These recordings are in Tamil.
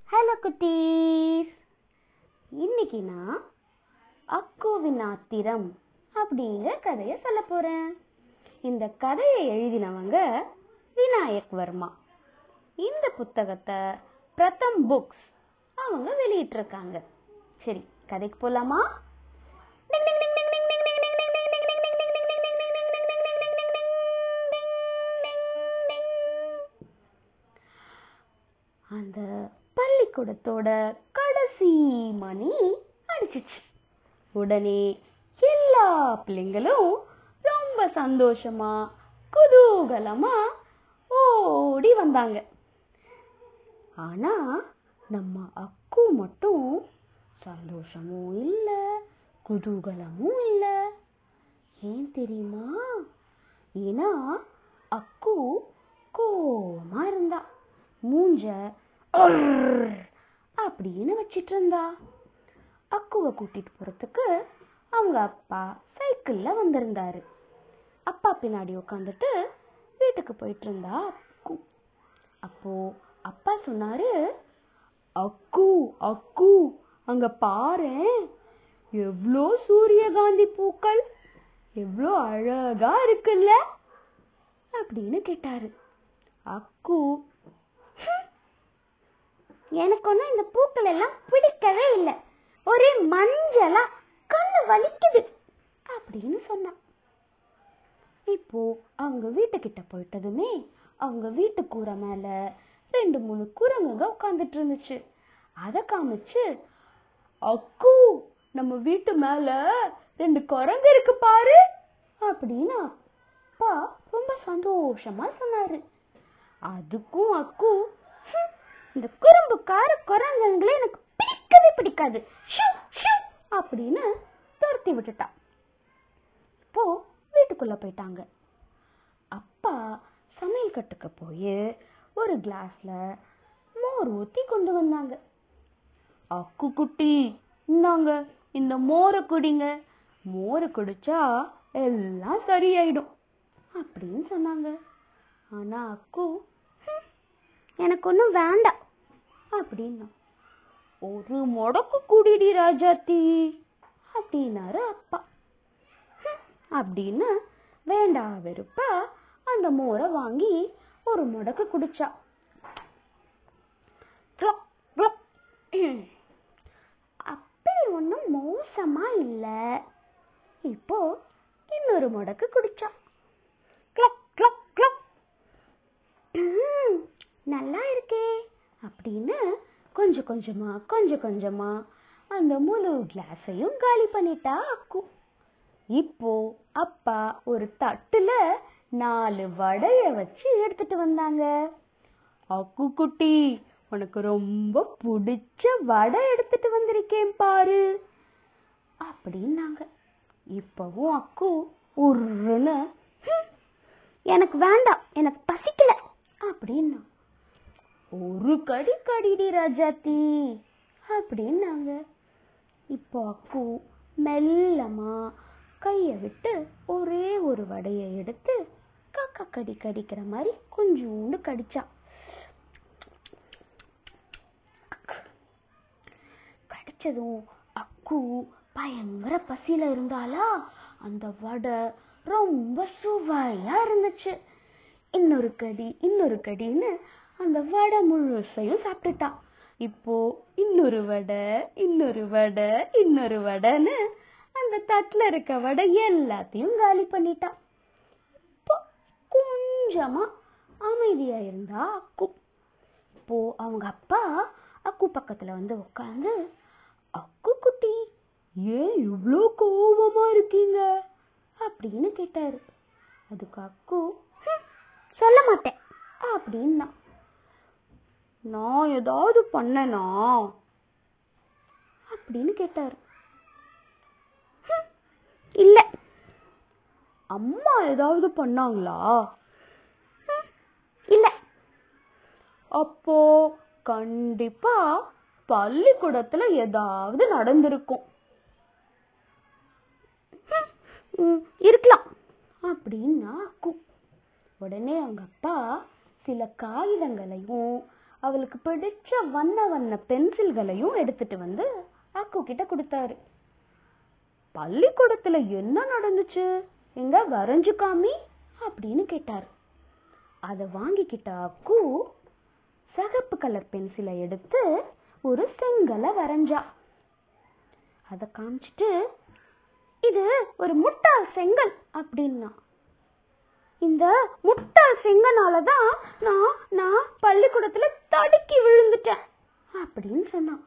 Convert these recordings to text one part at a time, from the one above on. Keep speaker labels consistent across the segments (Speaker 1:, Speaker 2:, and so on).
Speaker 1: ஹலோ குட்டீஸ் இன்னைக்கு நான் அக்குவின் ஆத்திரம் அப்படிங்கிற கதையை சொல்ல போறேன் இந்த கதையை எழுதினவங்க விநாயக் வர்மா இந்த புத்தகத்தை பிரதம் புக்ஸ் அவங்க வெளியிட்டிருக்காங்க சரி கதைக்கு போலாமா அந்த பள்ளிக்கூடத்தோட கடைசி மணி அடிச்சிச்சு உடனே எல்லா பிள்ளைங்களும் ரொம்ப சந்தோஷமா குதூகலமா ஓடி வந்தாங்க ஆனா நம்ம அக்கு மட்டும் சந்தோஷமும் இல்ல குதூகலமும் இல்ல ஏன் தெரியுமா ஏன்னா அக்கு கோவமா இருந்தா மூஞ்ச "அர்ர்" அப்படின்னு வச்சிட்டு இருந்தா அக்குவை கூட்டிட்டு போறதுக்கு அவங்க அப்பா சைக்கிள்ல வந்திருந்தாரு அப்பா பின்னாடி உட்காந்துட்டு வீட்டுக்கு போயிட்டு இருந்தா அக்கு அப்போ அப்பா சொன்னாரு அக்கு அக்கு அங்க பாரேன் எவ்வளோ சூரியகாந்தி பூக்கள் எவ்வளோ அழகா இருக்குல்ல அப்படின்னு கேட்டாரு அக்கு எனக்கு ஒன்றும் இந்த பூக்கள் எல்லாம் பிடிக்கவே இல்லை ஒரே மஞ்சளா கண்ணு வலிக்குது அப்படின்னு சொன்னான் இப்போ அவங்க வீட்டுக்கிட்ட போயிட்டதுமே அவங்க வீட்டு கூரை மேல ரெண்டு மூணு குரங்குங்க உட்கார்ந்துட்டு இருந்துச்சு அத காமிச்சு அக்கு நம்ம வீட்டு மேல ரெண்டு குரங்கு இருக்கு பாரு அப்படின்னு அப்பா ரொம்ப சந்தோஷமா சொன்னாரு அதுக்கும் அக்கு "ஹம், இந்த குறும்புக்கார குரங்குங்களே எனக்கு பிடிக்கவே பிடிக்காது ஷூ, ஷூ" அப்படின்னு துரத்தி விட்டுட்டா இப்போ வீட்டுக்குள்ள போயிட்டாங்க அப்பா சமையல் கட்டுக்கு போய் ஒரு கிளாஸ்ல மோர் ஊத்தி கொண்டு வந்தாங்க அக்கு குட்டி இந்தாங்க இந்த மோரை குடிங்க மோரை குடிச்சா எல்லாம் சரியாயிடும் அப்படின்னு சொன்னாங்க ஆனா அக்கு "ஹம், எனக்கு ஒன்றும் வேண்டாம் அப்படின்னா ஒரு முடக்கு குடிடி ராஜாத்தி அப்படின்னாரு அப்பா "ஹம்" அப்படின்னு வேண்டா வெறுப்பா அந்த மோரை வாங்கி ஒரு முடக்கு குடிச்சா க்ளொக், க்ளொக். அப்படி ஒன்றும் மோசமா இல்ல இப்போ இன்னொரு முடக்கு குடிச்சா க்ளொக், க்ளொக், க்ளொக். ம், நல்லா இருக்கே அப்படின்னு கொஞ்சம் கொஞ்சமா கொஞ்சம் கொஞ்சமா அந்த முழு கிளாஸையும் காலி பண்ணிட்டா அக்கு இப்போ அப்பா ஒரு தட்டுல நாலு வடைய வச்சு எடுத்துட்டு வந்தாங்க அக்கு குட்டி உனக்கு ரொம்ப பிடிச்ச வடை எடுத்துட்டு வந்திருக்கேன் பாரு அப்படின்னாங்க இப்பவும் அக்கு உருன்னு "ஹம், எனக்கு வேண்டாம் எனக்கு பசிக்கல அப்படின்னா ஒரு கடி கடிடி ராஜாத்தி அப்படின்னாங்க இப்போ அக்கு மெல்லமா கைய விட்டு ஒரே ஒரு வடைய எடுத்து காக்கா கடி கடிக்கிற மாதிரி கொஞ்சோண்டு கடிச்சா கடிச்சதும் அக்கு பயங்கர பசியில இருந்தாலா அந்த வடை ரொம்ப சுவையா இருந்துச்சு இன்னொரு கடி இன்னொரு கடின்னு அந்த வடை முழுசையும் சாப்பிட்டுட்டா இப்போ இன்னொரு வடை இன்னொரு வடை இன்னொரு வடைன்னு அந்த தட்டுல இருக்க வடை எல்லாத்தையும் காலி பண்ணிட்டா இப்போ கொஞ்சமா அமைதியா இருந்தா அக்கு இப்போ அவங்க அப்பா அக்கு பக்கத்துல வந்து உட்காந்து அக்கு குட்டி ஏன் இவ்ளோ கோவமா இருக்கீங்க அப்படின்னு கேட்டாரு அதுக்கு அக்கு "ஹம், சொல்ல மாட்டேன் அப்படின்னா நான் ஏதாவது பண்ணனா அப்படின்னு கேட்டாரு "ஹம், இல்ல அம்மா ஏதாவது பண்ணாங்களா "ஹம், இல்ல அப்போ கண்டிப்பா பள்ளிக்கூடத்துல ஏதாவது நடந்திருக்கும் "ஹம், ம், இருக்கலாம் அப்படின்னா அக்கு உடனே அவங்க அப்பா சில காகிதங்களையும் அவளுக்கு பிடிச்ச வண்ண வண்ண பென்சில்களையும் எடுத்துட்டு வந்து அக்கு கிட்ட கொடுத்தாரு பள்ளிக்கூடத்துல என்ன நடந்துச்சு எங்க வரைஞ்சு காமி அப்படின்னு கேட்டாரு அத வாங்கிக்கிட்ட அக்கு சிகப்பு கலர் பென்சிலை எடுத்து ஒரு செங்கலை வரைஞ்சா அத காமிச்சிட்டு இது ஒரு முட்டாள் செங்கல் அப்படின்னா இந்த முட்டாள் செங்கனால தான் நான் நான் பள்ளிக்கூடத்துல தடுக்கி விழுந்துட்டேன் அப்படின்னு சொன்னான்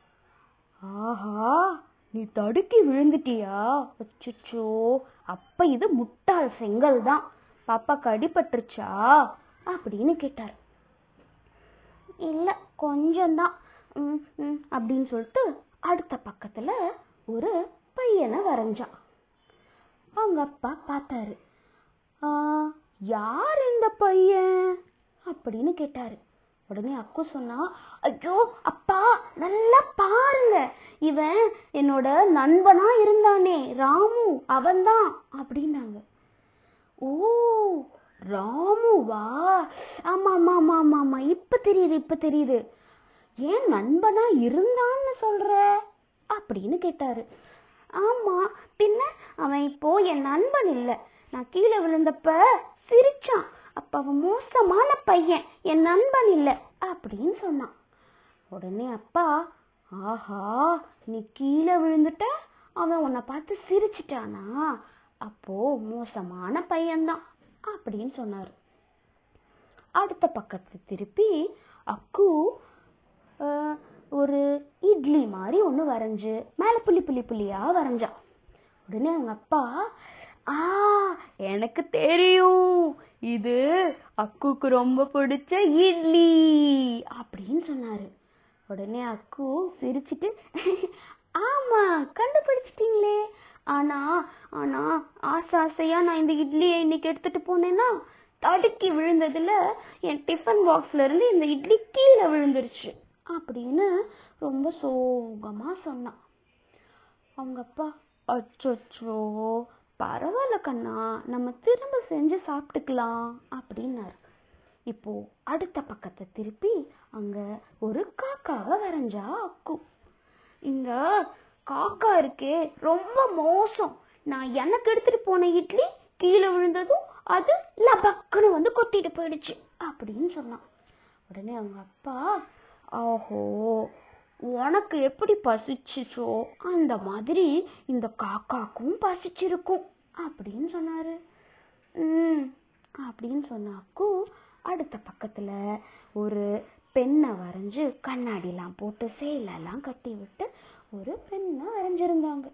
Speaker 1: ஆஹா நீ தடுக்கி விழுந்துட்டியா அச்சச்சோ அப்ப இது முட்டாள் செங்கல் தான் பாப்பாக்கு அடிபட்டுருச்சா அப்படின்னு கேட்டார் இல்ல கொஞ்சம்தான் ம், ம், அப்படின்னு சொல்லிட்டு அடுத்த பக்கத்துல ஒரு பையனை வரைஞ்சான் அவங்க அப்பா பார்த்தாரு "ஆ, யார் இந்த பையன் அப்படின்னு கேட்டாரு உடனே அக்கு சொன்னா ஐயோ அப்பா நல்லா பாருங்க இவன் என்னோட நண்பனா இருந்தானே ராமு அவன்தான் அப்படின்னாங்க ஓ ராமுவா ஆமா ஆமா ஆமா ஆமா ஆமா இப்ப தெரியுது இப்ப தெரியுது ஏன் நண்பனா இருந்தான்னு சொல்ற அப்படின்னு கேட்டாரு ஆமா பின்ன அவன் இப்போ என் நண்பன் இல்ல நான் கீழே விழுந்தப்ப சிரிச்சான் அப்ப அவன் மோசமான பையன் என் நண்பன் இல்ல அப்படின்னு சொன்னான் உடனே அப்பா ஆஹா நீ கீழே விழுந்துட்ட அவன் உன்னை பார்த்து சிரிச்சிட்டானா அப்போ மோசமான பையன்தான் அப்படின்னு சொன்னாரு அடுத்த பக்கத்து திருப்பி அக்கு அஹ், ஒரு இட்லி மாதிரி ஒண்ணு வரைஞ்சு மேல புள்ளி புள்ளி புள்ளியா வரைஞ்சா உடனே அவங்க அப்பா ஆ எனக்கு தெரியும் இது அக்குக்கு ரொம்ப பிடிச்ச இட்லி அப்படின்னு சொன்னாரு உடனே அக்கு சிரிச்சிட்டு ஆமா கண்டுபிடிச்சிட்டீங்களே ஆனா ஆனா ஆசை ஆசையா நான் இந்த இட்லியை இன்னைக்கு எடுத்துட்டு போனேன்னா தடுக்கி விழுந்ததுல என் டிஃபன் பாக்ஸ்ல இருந்து இந்த இட்லி கீழே விழுந்துருச்சு அப்படின்னு ரொம்ப சோகமா சொன்னான் அவங்க அப்பா அச்சோ பரவாயில்ல கண்ணா நம்ம திரும்ப செஞ்சு சாப்பிட்டுக்கலாம் அப்படின்னாரு இப்போ அடுத்த பக்கத்தை திருப்பி அங்க ஒரு காக்காவை வரைஞ்சா அக்கு இங்க காக்கா இருக்கே ரொம்ப மோசம் நான் எனக்கு எடுத்துட்டு போன இட்லி கீழே விழுந்ததும் அது லபக்குன்னு வந்து கொட்டிட்டு போயிடுச்சு அப்படின்னு சொன்னான் உடனே அவங்க அப்பா ஓஹோ உனக்கு எப்படி பசிச்சுச்சோ அந்த மாதிரி இந்த காக்காக்கும் பசிச்சிருக்கும் அப்படின்னு சொன்னாரு ம் அப்படின்னு சொன்னாக்கும் அடுத்த பக்கத்துல ஒரு பெண்ணை வரைஞ்சு கண்ணாடிலாம் போட்டு சேலெல்லாம் கட்டி விட்டு ஒரு பெண்ணை வரைஞ்சிருந்தாங்க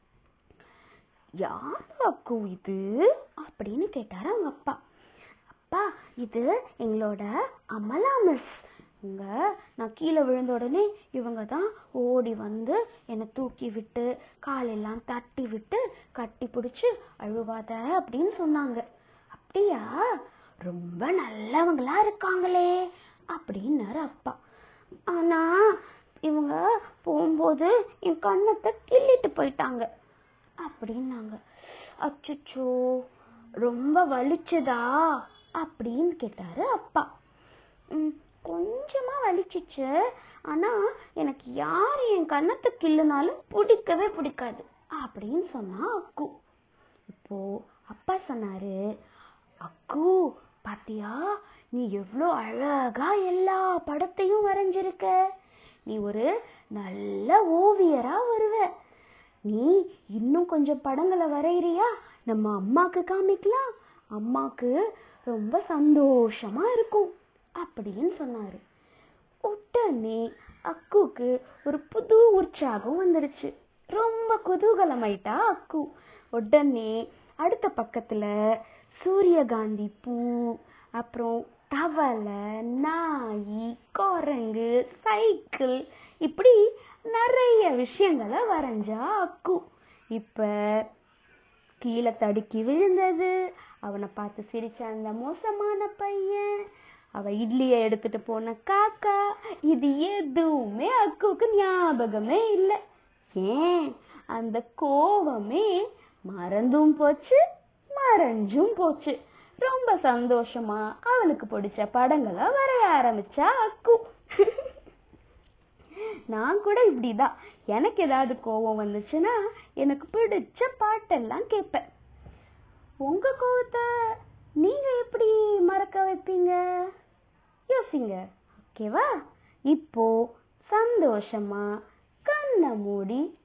Speaker 1: யார் அக்கு இது அப்படின்னு கேட்டாரு அவங்க அப்பா அப்பா இது எங்களோட அமலா மிஸ் இங்க நான் கீழே விழுந்த உடனே இவங்க தான் ஓடி வந்து என்னை தூக்கி விட்டு காலெல்லாம் தட்டி விட்டு கட்டி பிடிச்சு அழுவாத அப்படின்னு சொன்னாங்க அப்படியா ரொம்ப நல்லவங்களா இருக்காங்களே அப்படின்னாரு அப்பா ஆனா இவங்க போகும்போது என் கண்ணத்தை கிள்ளிட்டு போயிட்டாங்க அப்படின்னாங்க அச்சச்சோ ரொம்ப வலிச்சதா அப்படின்னு கேட்டாரு அப்பா "ம், கொஞ்சமா வலிச்சிச்சு ஆனா எனக்கு யார் என் கண்ணத்தை கிள்ளுனாலும் பிடிக்கவே பிடிக்காது அப்படின்னு சொன்னா அக்கு இப்போ அப்பா சொன்னாரு அக்கு பாத்தியா நீ எவ்வளோ அழகா எல்லா படத்தையும் வரைஞ்சிருக்க நீ ஒரு நல்ல ஓவியரா வருவ நீ இன்னும் கொஞ்சம் படங்களை வரையறியா நம்ம அம்மாக்கு காமிக்கலாம் அம்மாக்கு ரொம்ப சந்தோஷமா இருக்கும் அப்படின்னு சொன்னாரு உடனே அக்குக்கு ஒரு புது உற்சாகம் வந்துருச்சு ரொம்ப குதூகலமாயிட்டா அக்கு உடனே அடுத்த பக்கத்துல சூரியகாந்தி பூ அப்புறம் தவளை நாய் குரங்கு சைக்கிள் இப்படி நிறைய விஷயங்களை வரைஞ்சா அக்கு இப்ப கீழே தடுக்கி விழுந்தது அவனை பார்த்து சிரிச்ச அந்த மோசமான பையன் அவ இட்லியை எடுத்துட்டு போன காக்கா இது எதுவுமே அக்குவுக்கு ஞாபகமே இல்லை ஏன் அந்த கோவமே மறந்தும் போச்சு மறைஞ்சும் போச்சு ரொம்ப சந்தோஷமா அவளுக்கு பிடிச்ச படங்களை வரைய ஆரம்பிச்சா அக்கு நான் கூட இப்படிதான் எனக்கு ஏதாவது கோவம் வந்துச்சுன்னா எனக்கு பிடிச்ச பாட்டெல்லாம் கேட்பேன் உங்க கோவத்தை நீங்க எப்படி மறக்க வைப்பீங்க யோசிங்க ஓகேவா இப்போ சந்தோஷமா கண்ணை மூடி